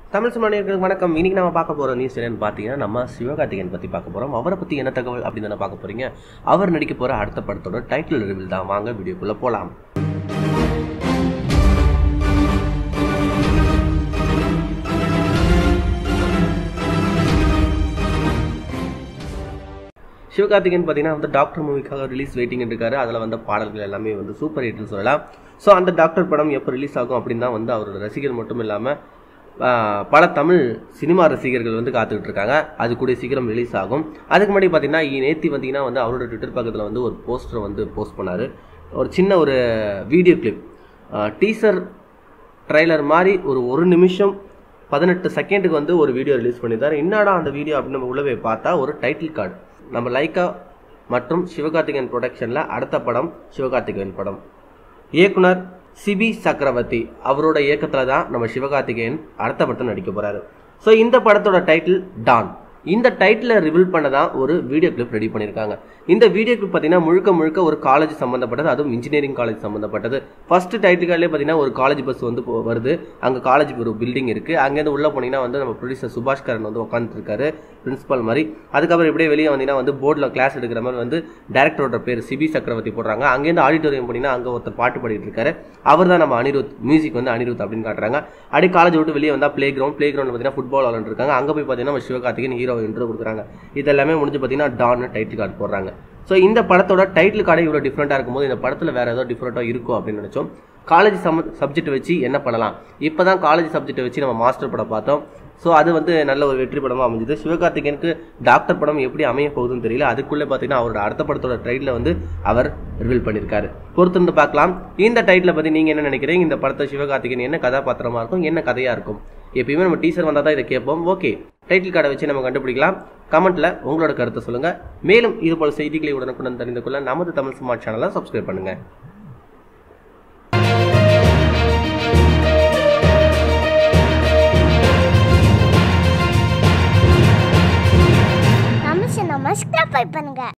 தமிழ் சினிமானியர்களுக்கு வணக்கம் இன்னைக்கு நம்ம பார்க்க போகிற நியூஸ் என்னன்னு பார்த்தீங்கன்னா நம்ம சிவகார்த்திகேயன் பற்றி பார்க்க போகிறோம் அவரை பற்றி என்ன தகவல் அப்படின்னு தானே பார்க்க போகிறீங்க அவர் நடிக்க போகிற அடுத்த படத்தோட டைட்டில் ரிவீல் தான் வாங்க வீடியோக்குள்ளே போகலாம் சிவகார்த்திகேயன் பார்த்தீங்கன்னா வந்து டாக்டர் மூவிக்காக ரிலீஸ் வெயிட்டிங் இருக்காரு அதில் வந்த பாடல்கள் எல்லாமே வந்து சூப்பர் ஹிட்னு சொல்லலாம் ஸோ அந்த டாக்டர் படம் எப்போ ரிலீஸ் ஆகும் அப்படின்னு தான் வந்து அவரோட ரசிகர் மட்டும் இல்லாமல் பல தமிழ் சினிமா ரசிகர்கள் வந்து காத்துக்கிட்டு இருக்காங்க அது கூட சீக்கிரம் ரிலீஸ் ஆகும் அதுக்கு முன்னாடி பார்த்தீங்கன்னா நேத்தி பார்த்தீங்கன்னா வந்து அவரோட ட்விட்டர் பக்கத்தில் வந்து ஒரு போஸ்டர் வந்து போஸ்ட் பண்ணார் ஒரு சின்ன ஒரு வீடியோ கிளிப் டீசர் ட்ரைலர் மாதிரி ஒரு ஒரு நிமிஷம் பதினெட்டு செகண்டுக்கு வந்து ஒரு வீடியோ ரிலீஸ் பண்ணியிருந்தார் என்னடா அந்த வீடியோ அப்படின்னு நம்ம உள்ள போய் பார்த்தா ஒரு டைட்டில் கார்டு நம்ம லைக்கா மற்றும் சிவகார்த்திகேயன் ப்ரொடக்ஷனில் அடுத்த படம் சிவகார்த்திகேயன் படம் இயக்குனர் சிபி சக்கரவர்த்தி அவரோட இயக்கத்தில் தான் நம்ம சிவகார்த்திகேயன் அடுத்த படத்தில் நடிக்க போகிறாரு ஸோ இந்த படத்தோட டைட்டில் டான் இந்த டைட்டிலை ரிவீல் பண்ண தான் ஒரு வீடியோ கிளிப் ரெடி பண்ணியிருக்காங்க இந்த வீடியோ கிளிப் பார்த்தீங்கன்னா முழுக்க முழுக்க ஒரு காலேஜ் சம்மந்தப்பட்டது அதுவும் இன்ஜினியரிங் காலேஜ் சம்மந்தப்பட்டது ஃபர்ஸ்ட் டைட்டில் கார்டிலே பார்த்தீங்கன்னா ஒரு காலேஜ் பஸ் வந்து போ- வருது அங்கே காலேஜ் ஒரு பில்டிங் இருக்குது அங்கேருந்து உள்ளே போனீங்கன்னா வந்து நம்ம ப்ரொடியூசர் சுபாஷ் கரன் வந்து உட்காந்துருக்காரு பிரின்சிபல் மாதிரி அதுக்கப்புறம் இப்படியே வெளியே வந்தீங்கன்னா வந்து போர்டில் கிளாஸ் எடுக்கிற மாதிரி வந்து டேரக்டரோட பேர் சிபி சக்கரவர்த்தி போடுறாங்க அங்கேருந்து ஆடிட்டோரியம் போனீங்கன்னா அங்கே ஒருத்தர் பாட்டு பாடிட்டு இருக்காரு அவர் தான் நம்ம அனிருத் மியூசிக் வந்து அனிருத் அப்படின்னு காட்டுறாங்க அப்படியே காலேஜ் விட்டு வெளியே வந்தால் ப்ளே கிரவுண்ட் ப்ளே கிரவுண்ட் பார்த்தீங்கன்னா ஃபுட்பால் விளாண்டுருக்காங்க அங்கே போய் பார்த்தீங்கன்னா நம்ம சிவகார்த்திகேயன் ஹீரோ இன்ட்ரோ கொடுக்குறாங்க இது எல்லாமே முடிஞ்சு பார்த்தீங்கன்னா டான் டைட்டில் கார்டு போடுறாங்க ஸோ இந்த படத்தோட டைட்டில் கார்டே இவ்வளோ டிஃப்ரெண்ட்டாக இருக்கும்போது இந்த படத்தில் வேறு ஏதோ டிஃப்ரெண்ட்டாக இருக்கும் அப்படின்னு நினச்சோம் காலேஜ் சம் சப்ஜெக்ட் வச்சு என்ன பண்ணலாம் இப்போ தான் காலேஜ் சப்ஜெக்ட் வச்சு நம்ம மாஸ்டர் படம் பார்த்தோம் ஸோ அது வந்து நல்ல ஒரு வெற்றி படமாக அமைஞ்சது சிவகார்த்திகேயனுக்கு டாக்டர் படம் எப்படி அமைய போகுதுன்னு தெரியல அதுக்குள்ளே பார்த்தீங்கன்னா அவரோட அடுத்த படத்தோட டைட்டில் வந்து அவர் ரிவீல் பண்ணியிருக்காரு பொறுத்திருந்து பார்க்கலாம் இந்த டைட்டிலை பற்றி நீங்கள் என்ன நினைக்கிறீங்க இந்த படத்தை சிவகார்த்திகேயன் என்ன கதாபாத்திரமாக இருக்கும் என்ன கதையாக இருக்கும் எப்பயுமே நம்ம டீசர் வந்தால் தான் இதை கேட்போம் ஓகே டைட்டில் கார்டை வச்சு நம்ம கண்டுபிடிக்கலாம் கமெண்ட்ல உங்களோட கருத்தை சொல்லுங்க மேலும் இது போல செய்திகளை உடனுக்குடன் தெரிந்து கொள்ள நமது தமிழ் ஸ்மார்ட் சேனலை சப்ஸ்கிரைப் பண்ணுங்க நம்ம சேனல் சப்ஸ்கிரைப் பண்ணுங்க